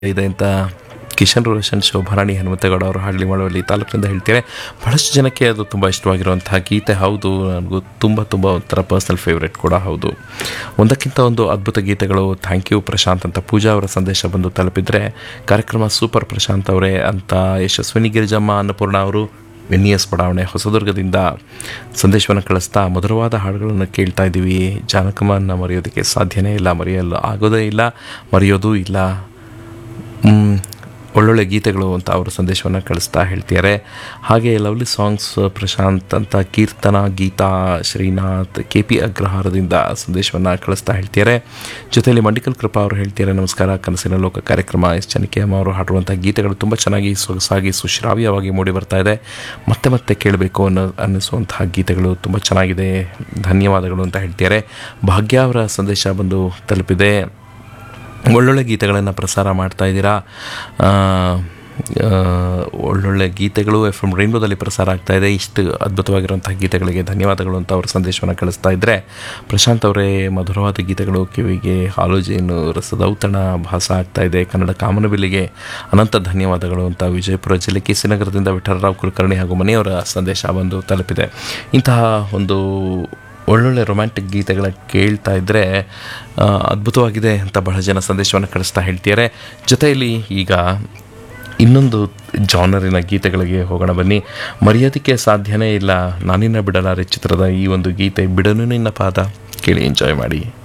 ಇದೆ ಅಂತ ಕಿಶನ್ ರೋಷನ್ ಶೋಭಾರಾಣಿ ಹನುಮಂತೇಗೌಡ ಅವರು ಹಾಡ್ಲಿ ಮಾಡುವಲ್ಲಿ ತಾಲೂಕಿನಿಂದ ಹೇಳ್ತಾರೆ ಬಹಳಷ್ಟು ಜನಕ್ಕೆ ಅದು ತುಂಬ ಇಷ್ಟವಾಗಿರುವಂತಹ ಗೀತೆ ಹೌದು ನನಗೂ ತುಂಬ ತುಂಬ ಒಂಥರ ಪರ್ಸ್ನಲ್ ಫೇವ್ರೆಟ್ ಕೂಡ ಹೌದು ಒಂದಕ್ಕಿಂತ ಒಂದು ಅದ್ಭುತ ಗೀತೆಗಳು ಥ್ಯಾಂಕ್ ಯು ಪ್ರಶಾಂತ್ ಅಂತ ಪೂಜಾ ಅವರ ಸಂದೇಶ ಬಂದು ತಲುಪಿದರೆ ಕಾರ್ಯಕ್ರಮ ಸೂಪರ್ ಪ್ರಶಾಂತ್ ಅವರೇ ಅಂತ ಯಶಸ್ವಿನಿ ಗಿರಿಜಮ್ಮ ಅನ್ನಪೂರ್ಣ ಅವರು ಎನ್ ಇ ಎಸ್ ಬಡಾವಣೆ ಹೊಸದುರ್ಗದಿಂದ ಸಂದೇಶವನ್ನು ಕಳಿಸ್ತಾ ಮಧುರವಾದ ಹಾಡುಗಳನ್ನು ಕೇಳ್ತಾ ಇದ್ದೀವಿ ಜಾನಕಮ್ಮನ ಮರೆಯೋದಕ್ಕೆ ಸಾಧ್ಯನೇ ಇಲ್ಲ ಮರೆಯಲು ಆಗೋದೇ ಇಲ್ಲ ಮರೆಯೋದೂ ಇಲ್ಲ ಮ್, ಒಳ್ಳೊಳ್ಳೆ ಗೀತೆಗಳು ಅಂತ ಅವರು ಸಂದೇಶವನ್ನು ಕಳಿಸ್ತಾ ಹೇಳ್ತಿದ್ದಾರೆ ಹಾಗೆ ಲವ್ಲಿ ಸಾಂಗ್ಸ್ ಪ್ರಶಾಂತ್ ಅಂತ ಕೀರ್ತನ ಗೀತಾ ಶ್ರೀನಾಥ್ ಕೆ ಪಿ ಅಗ್ರಹಾರದಿಂದ ಸಂದೇಶವನ್ನು ಕಳಿಸ್ತಾ ಹೇಳ್ತಿದ್ದಾರೆ ಜೊತೆಯಲ್ಲಿ ಮಂಡಿಕಲ್ ಕೃಪಾ ಅವರು ಹೇಳ್ತಿದ್ದಾರೆ ನಮಸ್ಕಾರ ಕನಸಿನ ಲೋಕ ಕಾರ್ಯಕ್ರಮ ಎಸ್ ಚನಿಕೆಯಮ್ಮ ಅವರು ಹಾಡುವಂಥ ಗೀತೆಗಳು ತುಂಬ ಚೆನ್ನಾಗಿ ಸೊಗಸಾಗಿ ಸುಶ್ರಾವ್ಯವಾಗಿ ಮೂಡಿ ಬರ್ತಾ ಇದೆ ಮತ್ತೆ ಮತ್ತೆ ಕೇಳಬೇಕು ಅನ್ನೋ ಅನ್ನಿಸುವಂತಹ ಗೀತೆಗಳು ತುಂಬ ಚೆನ್ನಾಗಿದೆ ಧನ್ಯವಾದಗಳು ಅಂತ ಹೇಳ್ತಿದ್ದಾರೆ ಭಾಗ್ಯ ಅವರ ಸಂದೇಶ ಬಂದು ತಲುಪಿದೆ ಒಳ್ಳೊಳ್ಳೆ ಗೀತೆಗಳನ್ನು ಪ್ರಸಾರ ಮಾಡ್ತಾ ಇದ್ದೀರಾ ಆ, ಆ, ಒಳ್ಳೊಳ್ಳೆ ಗೀತೆಗಳು ಎಫ್ ಎಮ್ ರೈನ್ಬೋದಲ್ಲಿ ಪ್ರಸಾರ ಆಗ್ತಾ ಇದೆ ಇಷ್ಟು ಅದ್ಭುತವಾಗಿರುವಂತಹ ಗೀತೆಗಳಿಗೆ ಧನ್ಯವಾದಗಳು ಅಂತ ಅವರು ಸಂದೇಶವನ್ನು ಕಳಿಸ್ತಾ ಇದ್ದರೆ ಪ್ರಶಾಂತ್ ಅವರೇ ಮಧುರವಾದ ಗೀತೆಗಳು ಕಿವಿಗೆ ಹಾಲುಜೇನು ರಸದ ಔತಣ ಭಾಸ ಆಗ್ತಾ ಇದೆ ಕನ್ನಡ ಕಾಮನಬಿಲ್ಲಿಗೆ ಅನಂತ ಧನ್ಯವಾದಗಳು ಅಂತ ವಿಜಯಪುರ ಜಿಲ್ಲೆ ಕೆ ಸಿ ನಗರದಿಂದ ವಿಠಲರಾವ್ ಕುಲಕರ್ಣಿ ಹಾಗೂ ಮನೆಯವರ ಸಂದೇಶ ಬಂದು ತಲುಪಿದೆ ಇಂತಹ ಒಂದು ಒಳ್ಳೊಳ್ಳೆ ರೊಮ್ಯಾಂಟಿಕ್ ಗೀತೆಗಳ ಕೇಳ್ತಾ ಇದ್ದರೆ ಆ, ಅದ್ಭುತವಾಗಿದೆ ಅಂತ ಬಹಳ ಜನ ಸಂದೇಶವನ್ನು ಕಳಿಸ್ತಾ ಹೇಳ್ತಿದ್ದಾರೆ ಜೊತೆಯಲ್ಲಿ ಈಗ ಇನ್ನೊಂದು ಜಾನರಿನ ಗೀತೆಗಳಿಗೆ ಹೋಗೋಣ ಬನ್ನಿ ಮರೆಯೋದಕ್ಕೆ ಸಾಧ್ಯನೇ ಇಲ್ಲ ನಾನಿನ್ನ ಬಿಡಲಾರೆ ಚಿತ್ರದ ಈ ಒಂದು ಗೀತೆ ಬಿಡನು ನಿನ್ನ ಪಾದ ಕೇಳಿ ಎಂಜಾಯ್ ಮಾಡಿ